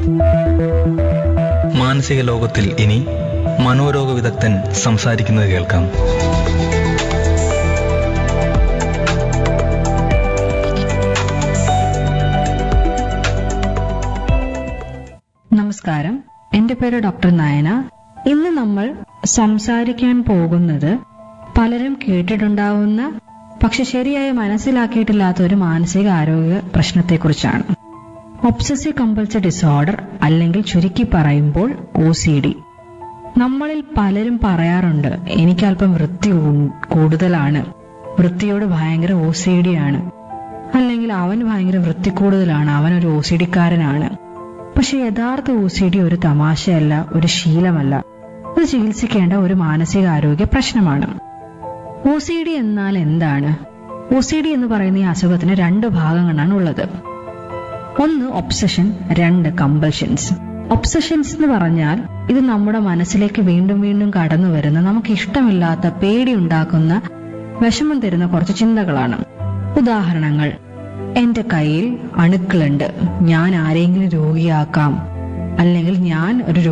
മാനസിക ലോകത്തിൽ ഇനി മനോരോഗ വിദഗ്ധൻ സംസാരിക്കുന്നത് കേൾക്കാം നമസ്കാരം എന്റെ പേര് ഡോക്ടർ നയന ഇന്ന് നമ്മൾ സംസാരിക്കാൻ പോകുന്നത് പലരും കേട്ടിട്ടുണ്ടാവുന്ന പക്ഷെ ശരിയായി മനസ്സിലാക്കിയിട്ടില്ലാത്ത ഒരു മാനസിക ആരോഗ്യ പ്രശ്നത്തെക്കുറിച്ചാണ് ഒബ്സസീവ് കമ്പൾസറി ഡിസോർഡർ അല്ലെങ്കിൽ ചുരുക്കി പറയുമ്പോൾ ഒ സി ഡി നമ്മളിൽ പലരും പറയാറുണ്ട് എനിക്ക് അല്പം വൃത്തി ഉ- കൂടുതലാണ് വൃത്തിയോട് ഭയങ്കര ഒ സി ഡി ആണ് അല്ലെങ്കിൽ അവൻ ഭയങ്കര വൃത്തി കൂടുതലാണ് അവൻ ഒരു ഒ സി ഡിക്കാരനാണ് പക്ഷെ യഥാർത്ഥ ഒ സി ഡി ഒരു തമാശയല്ല ഒരു ശീലമല്ല അത് ചികിത്സിക്കേണ്ട ഒരു മാനസികാരോഗ്യ പ്രശ്നമാണ് ഒ സി ഡി എന്നാൽ എന്താണ് ഒ സി ഡി എന്ന് പറയുന്ന ഈ അസുഖത്തിന് രണ്ട് ഭാഗങ്ങളാണ് ഉള്ളത് ഒന്ന് ഒബ്സഷൻ രണ്ട് കമ്പൽഷൻസ് ഒബ്സഷൻസ് എന്ന് പറഞ്ഞാൽ ഇത് നമ്മുടെ മനസ്സിലേക്ക് വീണ്ടും വീണ്ടും കടന്നു വരുന്ന നമുക്ക് ഇഷ്ടമില്ലാത്ത പേടി ഉണ്ടാക്കുന്ന വിഷമം തരുന്ന കുറച്ച് ചിന്തകളാണ് ഉദാഹരണങ്ങൾ എന്റെ കയ്യിൽ അണുക്കളുണ്ട് ഞാൻ ആരെങ്കിലും രോഗിയാക്കാം അല്ലെങ്കിൽ ഞാൻ ഒരു